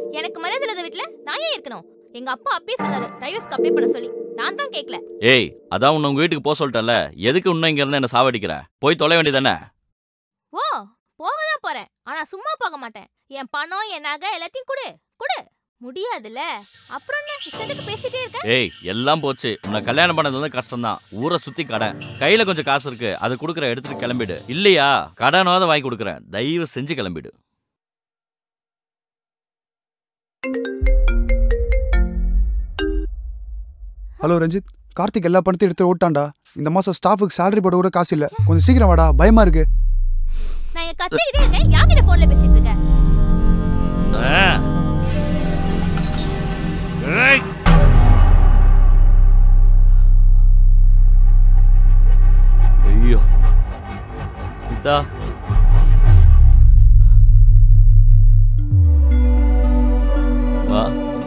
எனக்கு மரியாதை இல்லாத வீட்ல நான் ஏன் இருக்கணும் எங்க அப்பா அப்பயே சொன்னாரு டைவர்ஸ்க்கு அப்ளை பண்ண சொல்லி நான் தான் கேட்கல ஏய் அதான் உன்னை உங்க வீட்டுக்கு போக சொல்லிட்டேன்ல எதுக்கு இன்னும் இங்க இருந்து என்ன சாவடிக்கிற போய் தொலை வேண்டியதானே ஓ போக தான் போறேன் ஆனா சும்மா போக மாட்டேன் என் பணம் என் நகை எல்லாத்தையும் கொடு கொடு முடியாதுல்ல அப்புறம் என்ன இஷ்டத்துக்கு பேசிட்டே இருக்க ஏய் எல்லாம் போச்சு உன்னை கல்யாணம் பண்ணது வந்து கஷ்டம்தான் ஊரை சுத்தி கடன் கையில கொஞ்சம் காசு இருக்கு அது கொடுக்குற எடுத்துட்டு கிளம்பிடு இல்லையா கடனாவது வாங்கி கொடுக்குறேன் தயவு செஞ்சு கிளம்பிடு ஹலோ ரஞ்சித் கார்த்திக் எல்லா பணத்தையும் எடுத்து ஓட்டான்டா இந்த மாசம் ஸ்டாஃபுக்கு salary போட கூட காசு இல்ல கொஞ்சம் சீக்கிரம் வாடா பயமா இருக்கு நான் இங்க கத்திக்கிட்டே இருக்கேன் யார்கிட்ட போன்ல பேசிட்டு இருக்க ஆ. ஏய். ஐயோ சீதா வா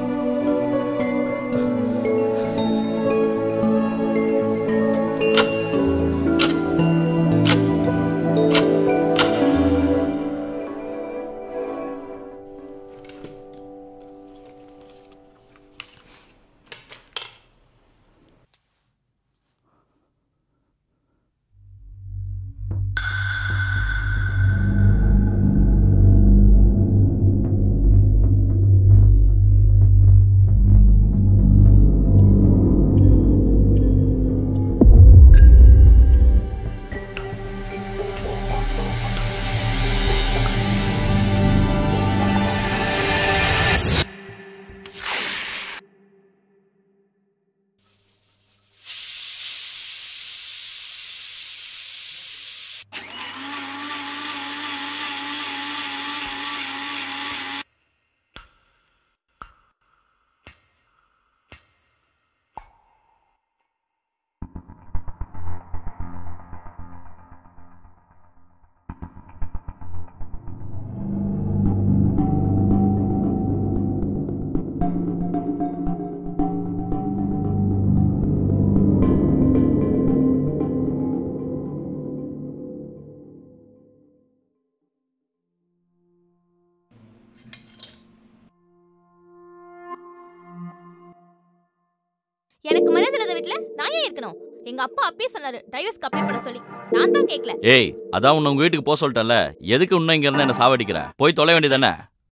எனக்கு மரியாதை இல்லாத வீட்ல நான் ஏன் இருக்கணும் எங்க அப்பா அப்பயே சொன்னாரு டைவர்ஸ்க்கு அப்ளை பண்ண சொல்லி நான் தான் கேட்கல ஏய் அதான் உன்னை உங்க வீட்டுக்கு போக சொல்லிட்டேன்ல எதுக்கு இன்னும் இங்க இருந்து என்ன சாவடிக்கிற போய் தொலை வேண்டியதானே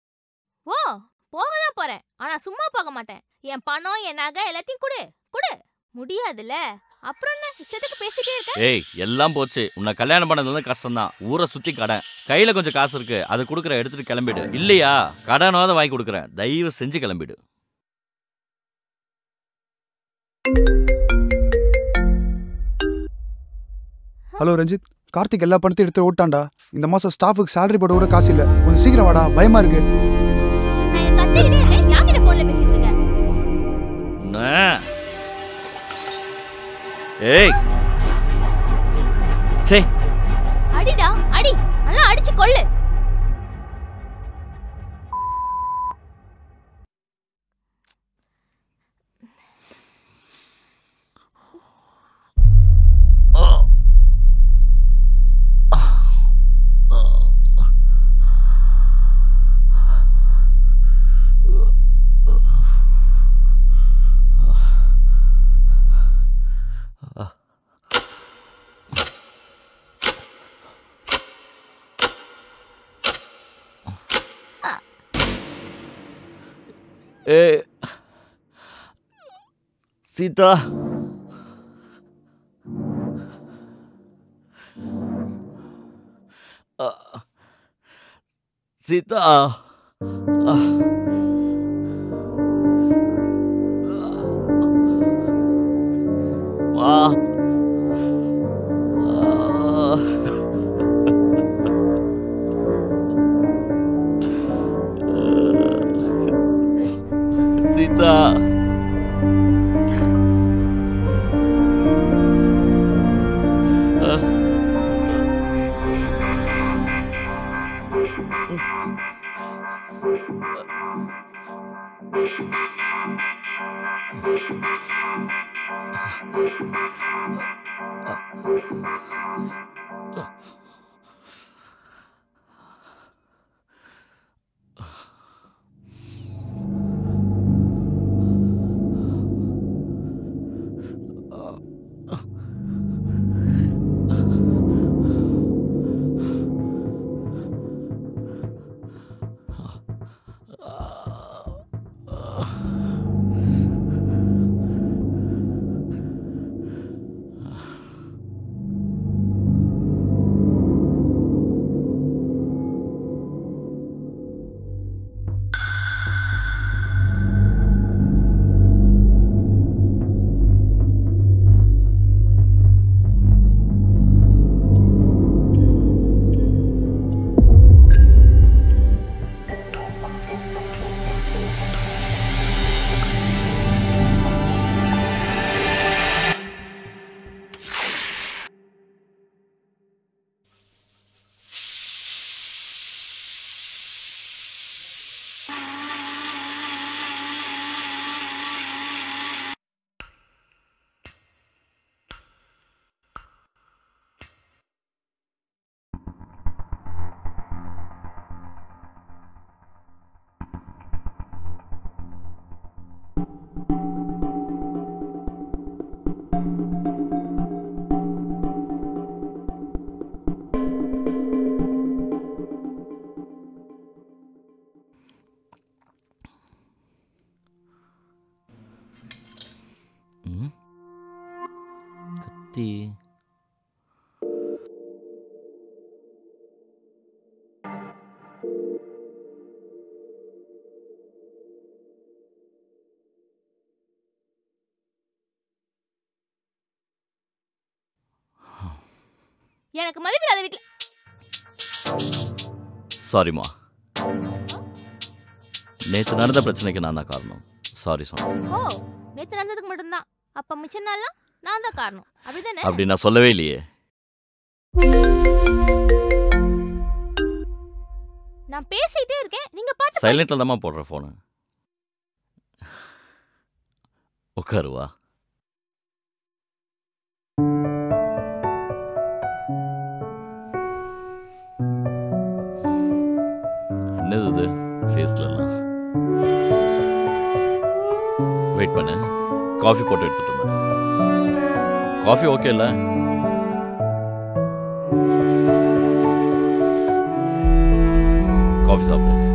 ஓ போக தான் போறேன் ஆனா சும்மா போக மாட்டேன் என் பணம் என் நகை எல்லாத்தையும் கொடு கொடு முடியாதுல்ல அப்புறம் என்ன இஷ்டத்துக்கு பேசிட்டே இருக்க ஏய் எல்லாம் போச்சு உன்னை கல்யாணம் பண்ணது வந்து கஷ்டம்தான் ஊரை சுத்தி கடன் கையில கொஞ்சம் காசு இருக்கு அது கொடுக்குற எடுத்துட்டு கிளம்பிடு இல்லையா கடனாவது வாங்கி கொடுக்குறேன் தயவு செஞ்சு கிளம்பிடு ஹலோ ரஞ்சித் கார்த்திக் எல்லா பணத்தையும் எடுத்து ஓட்டான்டா இந்த மாசம் ஸ்டாஃபுக்கு salary போட கூட காசு இல்ல கொஞ்சம் சீக்கிரம் வாடா பயமா இருக்கு நான் இங்க கத்திக்கிட்டே இருக்கேன் யார்கிட்ட போன்ல பேசிட்டு இருக்க என்ன? ஏய் சே அடிடா அடி நல்லா அடிச்சு கொள்ளு ஏ சீதா அ, சீதா அ. மா ஆ. சீதா அ. பத்தி எனக்கு மதிப்பில்லாத வீட்ல சாரிம்மா நேற்று நடந்த பிரச்சனைக்கு நான் தான் காரணம் சாரி சொன்னேன் ஓ நேத்து நடந்ததுக்கு மட்டும்தான் அப்ப மிச்ச நாள்லாம் நான் தான் காரணம் அப்படிதானே அப்படி நான் சொல்லவே இல்லையே நான் பேசிட்டே இருக்கேன் நீங்க பாட்டு சைலண்ட்ல தாம்மா போடுற ஃபோனு உட்காருவா என்னது இது ஃபேஸ்லலாம் வெயிட் பண்ணு காஃபி போட்டு எடுத்துட்டு வந்தேன் காஃபி ஓகே இல்லை காஃபி சாப்பிடு